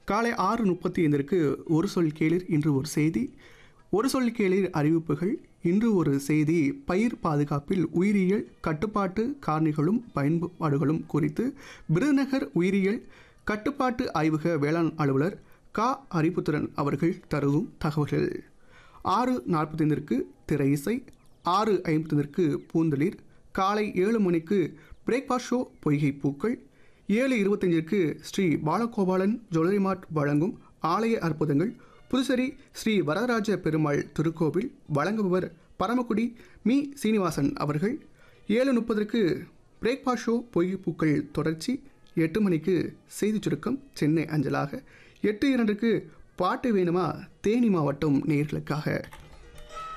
காலை ஆறு முப்பத்தி ஐந்திற்கு ஒரு சொல் கேளிர் இன்று ஒரு செய்தி ஒரு சொல் கேளிர் அறிவிப்புகள் இன்று ஒரு செய்தி பயிர் பாதுகாப்பில் உயிரியல் கட்டுப்பாட்டு காரணிகளும் பயன்பாடுகளும் குறித்து விருதுநகர் உயிரியல் கட்டுப்பாட்டு ஆய்வக வேளாண் அலுவலர் கா அறிவுத்திறன் அவர்கள் தருவும் தகவல்கள் ஆறு நாற்பத்தைந்திற்கு திரை இசை ஆறு ஐம்பத்தைந்திற்கு பூந்தளிர் காலை ஏழு மணிக்கு பிரேக்ஃபாஸ்ட் ஷோ பொய்கை பூக்கள் ஏழு இருபத்தஞ்சிற்கு ஸ்ரீ பாலகோபாலன் ஜுவல்லரி மார்ட் வழங்கும் ஆலய அற்புதங்கள் புதுச்சேரி ஸ்ரீ வரதராஜ பெருமாள் திருக்கோவில் வழங்குபவர் பரமக்குடி மீ சீனிவாசன் அவர்கள் ஏழு முப்பதற்கு பிரேக்ஃபாஸ்ட் ஷோ பொய்கை பூக்கள் தொடர்ச்சி எட்டு மணிக்கு செய்திச் சுருக்கம் சென்னை அஞ்சலாக எட்டு இரண்டுக்கு பாட்டு வேணுமா தேனி மாவட்டம் நேர்களுக்காக